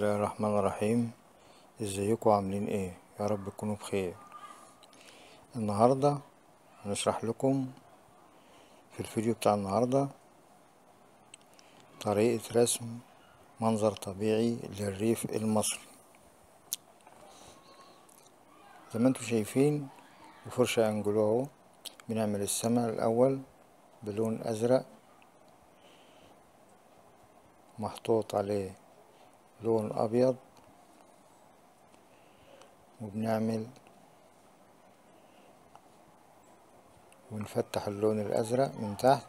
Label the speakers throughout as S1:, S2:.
S1: الله الرحمن الرحيم ازيكم عاملين ايه يا رب تكونوا بخير النهاردة هنشرح لكم في الفيديو بتاع النهاردة طريقة رسم منظر طبيعي للريف المصري زي ما انتم شايفين بفرشة انجلو اهو بنعمل السما الاول بلون ازرق محطوط عليه لون ابيض وبنعمل ونفتح اللون الازرق من تحت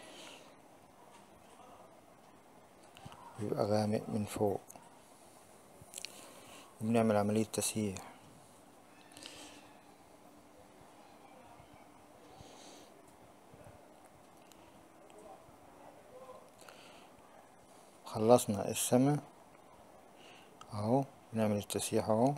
S1: بيبقى غامق من فوق وبنعمل عملية تسييح خلصنا السما اهو بنعمل التسييح اهو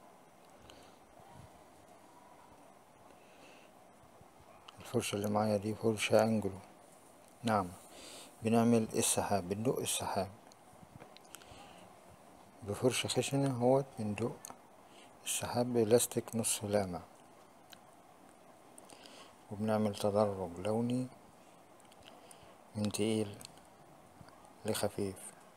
S1: الفرشة اللي معايا دي فرشة انجلو نعم بنعمل السحاب بندق السحاب بفرشة خشنة اهوت بندق السحاب بلاستيك نص لامع وبنعمل تدرج لوني من تقيل لخفيف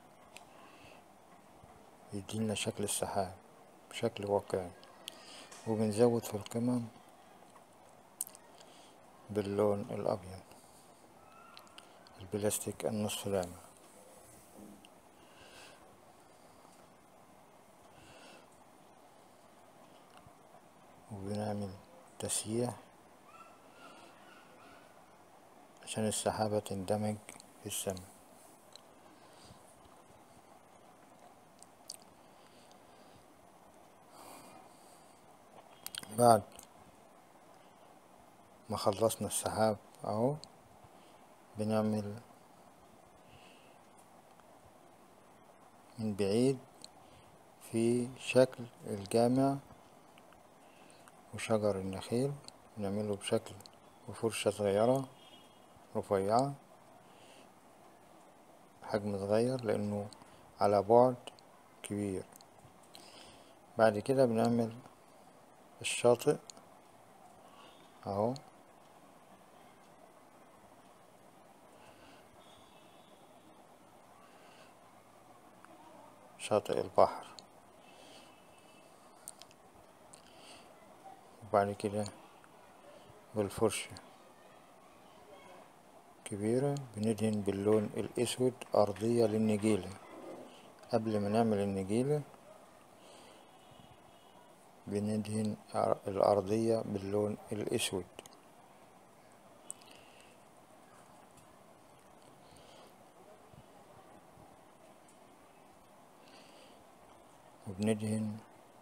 S1: يدينا شكل السحاب بشكل واقعي وبنزود في القمم باللون الأبيض البلاستيك النصف لامع وبنعمل تسييح عشان السحابة تندمج في السماء بعد ما خلصنا السحاب اهو بنعمل من بعيد في شكل الجامع وشجر النخيل بنعمله بشكل بفرشة صغيرة رفيعة حجم صغير لانه على بعد كبير بعد كده بنعمل الشاطئ اهو شاطئ البحر وبعد كده بالفرشة كبيرة بندهن باللون الأسود أرضية للنجيلة قبل ما نعمل النجيلة بندهن الأرضية باللون الأسود وبندهن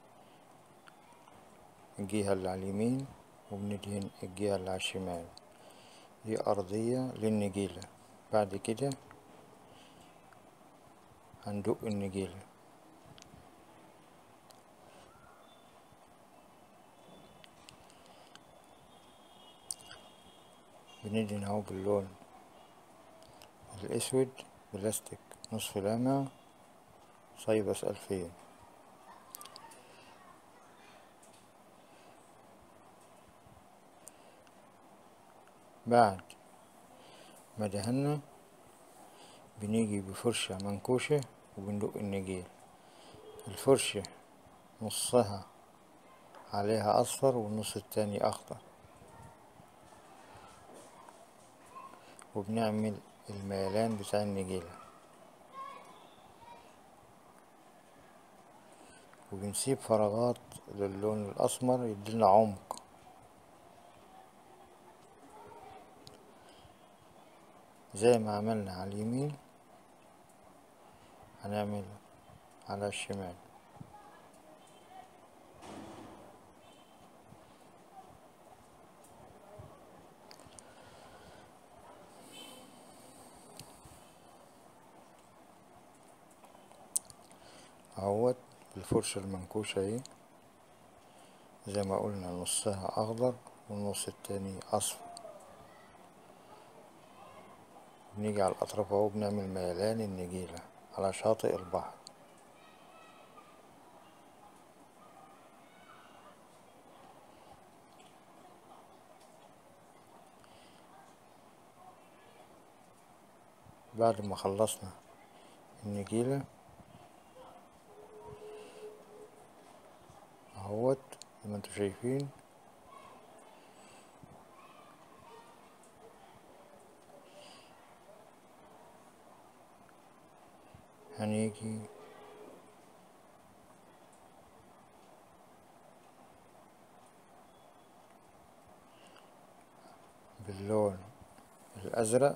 S1: الجهة اللي على اليمين وبندهن الجهة اللي على الشمال دي أرضية للنجيلة بعد كده هندق النجيلة بندهن اهو باللون الأسود بلاستيك نصف لامع صيبس ألفين بعد ما دهنا بنيجي بفرشة منكوشة وبندق النجيل الفرشة نصها عليها أصفر والنص التاني أخضر وبنعمل الميلان بتاع النجيلة وبنسيب فراغات للون الأسمر يدينا عمق زي ما عملنا على اليمين هنعمل على الشمال اهوت بالفرشة المنكوشة اهي زي ما قلنا نصها اخضر والنص التاني اصفر بنيجي على الاطراف اهو بنعمل ميلان النجيلة على شاطئ البحر بعد ما خلصنا النجيلة اهوت زي ما انتوا شايفين هنيجي باللون الأزرق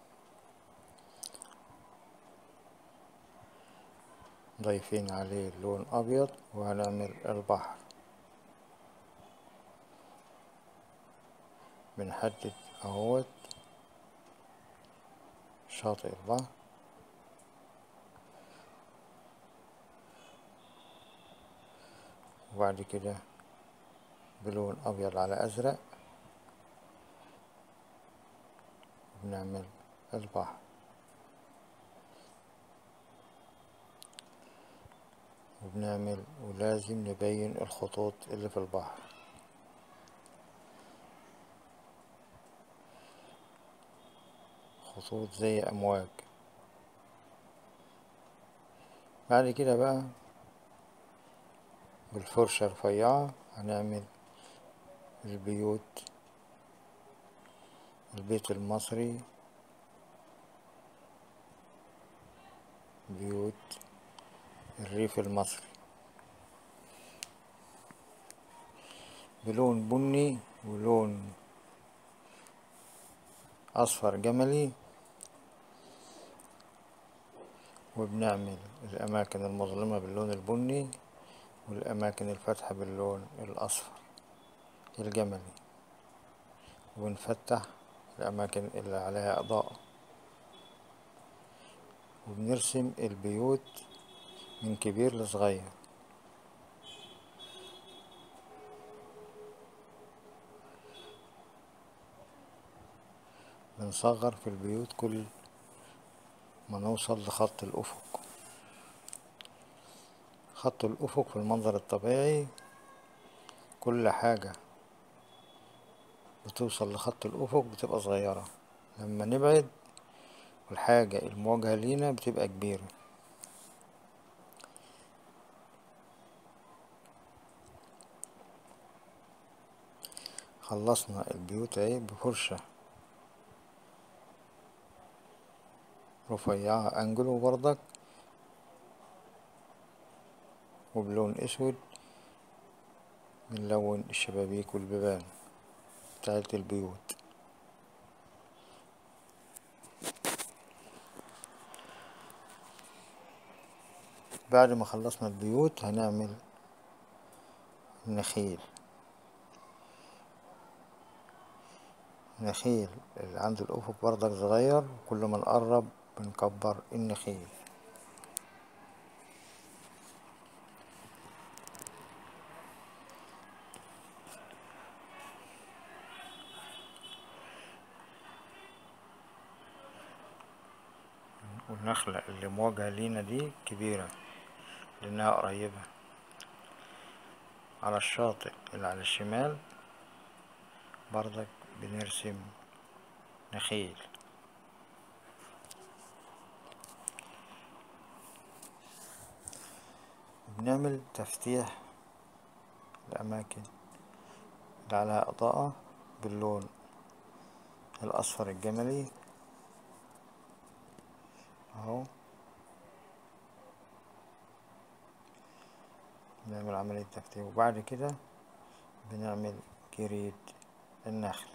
S1: ضايفين عليه لون أبيض وهنعمل البحر بنحدد اهوت شاطئ البحر وبعد كده بلون أبيض على أزرق بنعمل البحر وبنعمل ولازم نبين الخطوط اللي في البحر خطوط زي أمواج بعد كده بقى بالفرشة رفيعة هنعمل البيوت البيت المصري بيوت الريف المصري بلون بني ولون أصفر جملي وبنعمل الأماكن المظلمة باللون البني والأماكن الفاتحة باللون الأصفر الجملي ونفتح الأماكن اللي عليها إضاءة وبنرسم البيوت من كبير لصغير بنصغر في البيوت كل ما نوصل لخط الأفق خط الأفق في المنظر الطبيعي كل حاجة بتوصل لخط الأفق بتبقى صغيرة لما نبعد والحاجة المواجهة لينا بتبقى كبيرة خلصنا البيوت اهي بفرشة رفيعة انجلو برضك وبلون اسود بنلون الشبابيك والبيبان بتاعت البيوت بعد ما خلصنا البيوت هنعمل النخيل نخيل اللي عند الأفق برضك صغير كل ما نقرب بنكبر النخيل والنخلة اللي مواجهة لينا دي كبيرة لأنها قريبة على الشاطئ اللي على الشمال برضك بنرسم نخيل بنعمل تفتيح الأماكن اللي عليها إضاءة باللون الأصفر الجملي اهو بنعمل عملية تفتيح وبعد كده بنعمل جريد النخل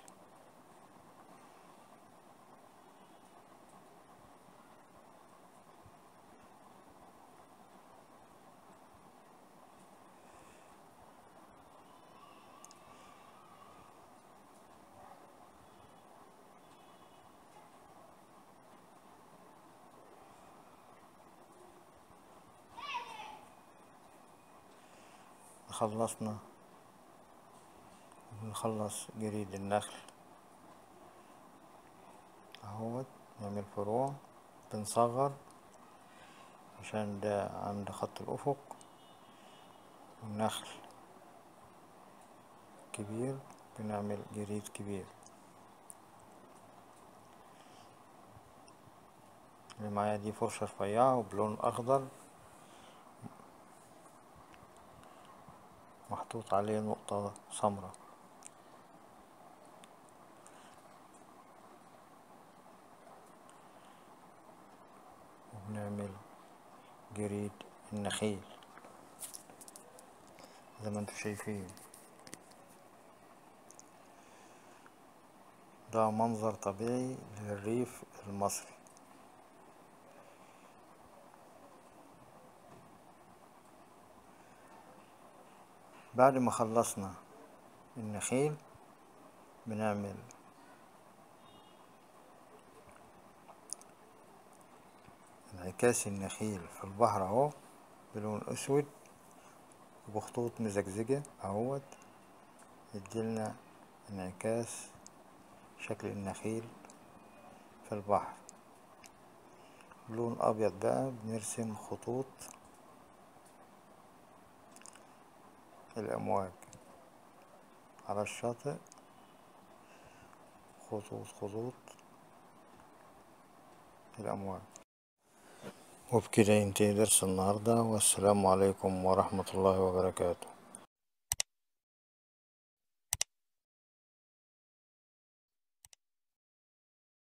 S1: خلصنا بنخلص جريد النخل اهوت نعمل فروع بنصغر عشان ده عند خط الأفق والنخل كبير بنعمل جريد كبير اللي معايا دي فرشة رفيعة وبلون اخضر محطوط عليه نقطة سمرا وبنعمل جريد النخيل زي ما انتم شايفين ده منظر طبيعي للريف المصري بعد ما خلصنا النخيل بنعمل انعكاس النخيل في البحر اهو بلون اسود وبخطوط مزجزجة اهوت يديلنا انعكاس شكل النخيل في البحر لون ابيض بقى بنرسم خطوط الامواج على الشاطئ خطوط خطوط الامواج وبكده ينتهي درس النهاردة والسلام عليكم ورحمة الله وبركاته